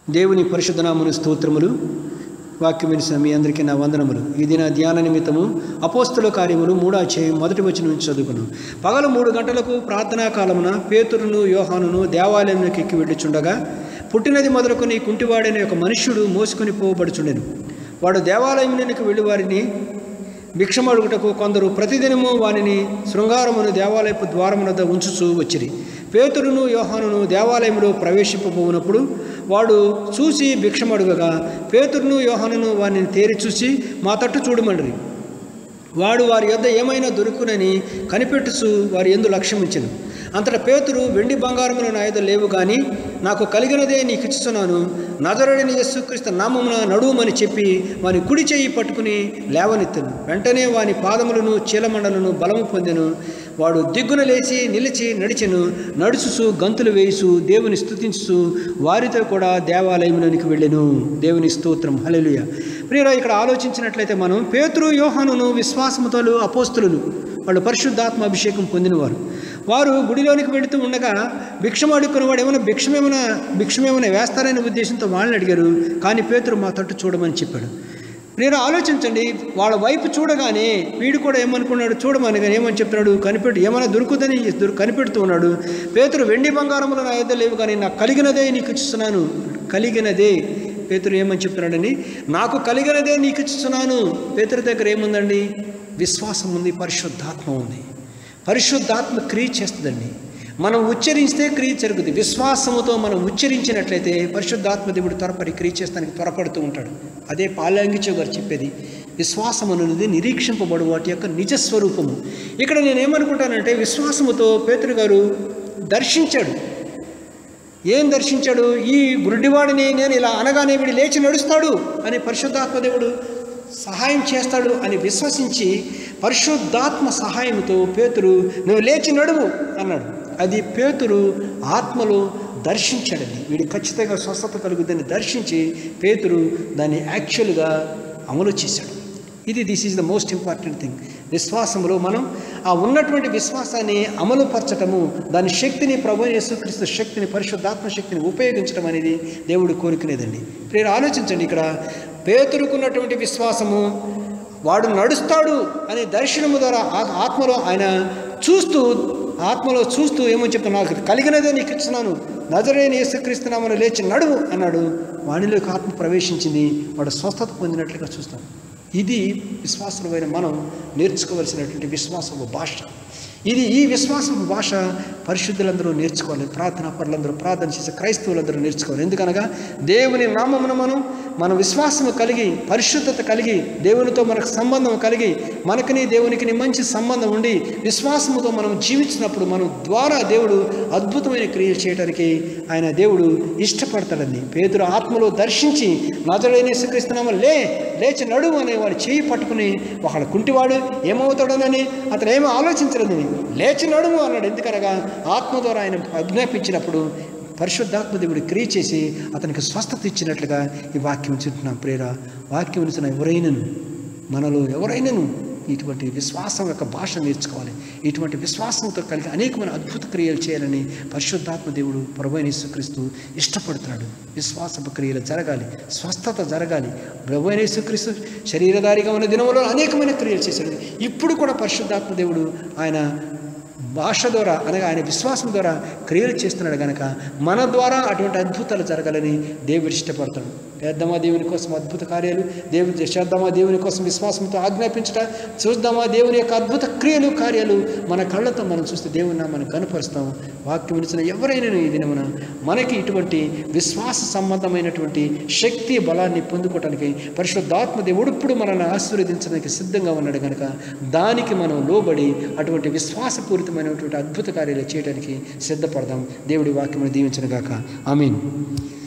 దేవుని పరిశుద్ధనామను స్తోత్రములు వాక్యం వినిసిన మీ అందరికీ నా వందనములు ఇది నా ధ్యాన నిమిత్తము అపోస్తుల కార్యములు మూడో అధ్యాయం మొదటి వచ్చిన నుంచి చదువుకును పగలు మూడు గంటలకు ప్రార్థనా కాలమున పేతురును యోహానును దేవాలయంలోకి ఎక్కి వెళ్ళిచుండగా పుట్టినది మొదలుకొని కుంటివాడైన ఒక మనుష్యుడు మోసుకొని పోబడుచుండెను వాడు దేవాలయంలోనికి వెళ్ళి వారిని భిక్షమడుగుటకు కొందరు ప్రతిదినము వానిని శృంగారమును దేవాలయపు ద్వారమునద్ద ఉంచుచూ వచ్చిరి పేతురును యోహానును దేవాలయంలో ప్రవేశింపబోనప్పుడు వాడు చూసి భిక్షమడుగగా పేతురును యోహానును వానిని తేరి చూసి మా తట్టు చూడమండ్రి వాడు వారి యొద్ద ఏమైనా దొరుకునని కనిపెట్టుచు వారి ఎందు లక్ష్యమించను అంతటా పేతురు వెండి బంగారములు నా యొద్ద లేవు కానీ నాకు కలిగినదే నీకు ఇచ్చుతున్నాను నజరుడిని యేసుక్రీస్తు నామమున నడువుమని చెప్పి వాని కుడి చెయ్యి పట్టుకుని లేవనెత్తను వెంటనే వాని పాదములను చీలమండలను బలము పొందెను వాడు దిగ్గున లేచి నిలిచి నడిచెను నడుచుచు గంతులు వేయిచు దేవుని స్తుతించు వారితో కూడా దేవాలయంలోనికి వెళ్ళెను దేవుని స్తోత్రం హల్లెలూయా ప్రియరా ఇక్కడ ఆలోచించినట్లయితే మనం పేతురు యోహానును విశ్వాసముతలు అపోస్తులు వాళ్ళు పరిశుద్ధాత్మ అభిషేకం పొందినవారు వారు గుడిలోనికి వెళుతూ ఉండగా భిక్షం అడుక్కున్నవాడు ఏమైనా భిక్షమేమైనా భిక్షమేమైనా వేస్తారనే ఉద్దేశంతో వాళ్ళని అడిగారు కానీ పేతురు మా తట్టు చూడమని చెప్పాడు మీరు ఆలోచించండి వాళ్ళ వైపు చూడగానే వీడు కూడా ఏమనుకున్నాడు చూడమని కానీ ఏమని చెప్తున్నాడు కనిపెట్టు ఏమైనా దొరుకుతుందని దొరు కనిపెడుతూ ఉన్నాడు పేతురు వెండి బంగారములు నా యొద్ద లేవు కానీ నాకు కలిగినదే నీకు ఇస్తున్నాను కలిగినదే పేతురు ఏమని చెప్తున్నాడని నాకు కలిగినదే నీకు ఇస్తున్నాను పేతురు దగ్గర ఏముందండి విశ్వాసం ఉంది పరిశుద్ధాత్మ ఉంది పరిశుద్ధాత్మ క్రియ చేస్తుందండి మనం ఉచ్చరిస్తే క్రియ జరుగుతుంది విశ్వాసముతో మనం ఉచ్చరించినట్లయితే పరిశుద్ధాత్మ దేవుడు త్వరపడి క్రియ చేస్తానికి త్వరపడుతూ ఉంటాడు అదే పాలాంగిచో గారు చెప్పేది విశ్వాసం అనేది నిరీక్షింపబడు వాటి యొక్క నిజస్వరూపము ఇక్కడ నేను ఏమనుకుంటానంటే విశ్వాసముతో పేతురు గారు దర్శించాడు ఏం దర్శించాడు ఈ గురుడివాడిని నేను ఇలా అనగానే వీడు లేచి నడుస్తాడు అని పరిశుద్ధాత్మ దేవుడు సహాయం చేస్తాడు అని విశ్వసించి పరిశుద్ధాత్మ సహాయంతో పేతురు నువ్వు లేచి నడువు అన్నాడు అది పేతురు ఆత్మలో దర్శించాడని వీడి ఖచ్చితంగా స్వస్థత కలుగుద్దని దర్శించి పేతురు దాన్ని యాక్చువల్గా అమలు చేశాడు ఇది this is the most important thing విశ్వాసంలో మనం ఆ ఉన్నటువంటి విశ్వాసాన్ని అమలుపరచటము దాని శక్తిని ప్రభు యేసుక్రీస్తు శక్తిని పరిశుద్ధాత్మ శక్తిని ఉపయోగించడం అనేది దేవుడు కోరుకునేదండి మీరు ఆలోచించండి ఇక్కడ పేతురుకున్నటువంటి విశ్వాసము వాడు నడుస్తాడు అనే దర్శనము ద్వారా ఆ- ఆత్మలో ఆయన చూస్తూ ఆత్మలో చూస్తూ ఏమో చెప్తా నాకు కలిగినదే నీకు ఇస్తున్నాను నజరేని యేసుక్రీస్తునామని లేచి నడువు అన్నాడు వాణిలోకి ఆత్మ ప్రవేశించింది వాడు స్వస్థత పొందినట్లుగా చూస్తాం ఇది విశ్వాసమైన మనం నేర్చుకోవలసినటువంటి విశ్వాసపు భాష ఇది ఈ విశ్వాసపు భాష పరిశుద్ధులందరూ నేర్చుకోవాలి ప్రార్థనా పరులందరూ ప్రార్థన చేసే క్రైస్తవులందరూ నేర్చుకోవాలి ఎందుకనగా దేవుని నామమున మనం మన విశ్వాసము కలిగి పరిశుద్ధత కలిగి దేవునితో మనకు సంబంధం కలిగి మనకుని దేవునికి మంచి సంబంధం ఉండి విశ్వాసముతో మనం జీవించినప్పుడు మనం ద్వారా దేవుడు అద్భుతమైన క్రియలు చేయడానికి ఆయన దేవుడు ఇష్టపడతాడని పేదరు ఆత్మలో దర్శించి నజడైన శ్రీకృష్ణనామ లే లేచి నడువు అనే వాడు చేయి పట్టుకుని ఒకళ్ళ కుంటివాడు ఏమవుతాడోనని అతను ఏమో ఆలోచించలేదని లేచి నడుము అన్నాడు ఎందుకనగా ఆత్మ ద్వారా ఆయన ఆజ్ఞాపించినప్పుడు పరిశుద్ధాత్మ దేవుడు క్రియ చేసి అతనికి స్వస్థత ఇచ్చినట్లుగా ఈ వాక్యం చెప్తున్నాం ప్రేర వాక్యం ఇచ్చిన ఎవరైనను మనలో ఎవరైనాను ఇటువంటి విశ్వాసం యొక్క భాష నేర్చుకోవాలి ఇటువంటి విశ్వాసంతో కలిగి అనేకమైన అద్భుత క్రియలు చేయాలని పరిశుద్ధాత్మ దేవుడు ప్రభు యేసుక్రీస్తు ఇష్టపడుతున్నాడు విశ్వాసపు క్రియలు జరగాలి స్వస్థత జరగాలి ప్రభు యేసుక్రీస్తు శరీరధారిగా ఉన్న దినంలో అనేకమైన క్రియలు చేశాడు ఇప్పుడు కూడా పరిశుద్ధాత్మ దేవుడు ఆయన భాష ద్వారా అనగా ఆయన విశ్వాసం ద్వారా క్రియలు చేస్తున్నాడు కనుక మన ద్వారా అటువంటి అద్భుతాలు జరగాలని దేవుడు ఇష్టపడతాడు చేద్దామా దేవుని కోసం అద్భుత కార్యాలు దేవుని చేద్దామా దేవుని కోసం విశ్వాసంతో ఆజ్ఞాపించట చూద్దామా దేవుని యొక్క అద్భుత క్రియలు కార్యాలు మన కళ్ళతో మనం చూస్తే దేవుని మనం కనుపరుస్తాం వాక్యం ఇచ్చిన ఎవరైనా ఈ దినమున మనకి ఇటువంటి విశ్వాస సంబంధమైనటువంటి శక్తి బలాన్ని పొందుకోవటానికి పరిశుద్ధాత్మ దేవుడు ఇప్పుడు మనల్ని ఆశీర్వదించడానికి సిద్ధంగా ఉన్నాడు కనుక దానికి మనం లోబడి అటువంటి విశ్వాసపూరితమైనటువంటి అద్భుత కార్యాలు చేయడానికి సిద్ధపడదాం దేవుడి వాక్యమును దీవించను గాక ఐ మీన్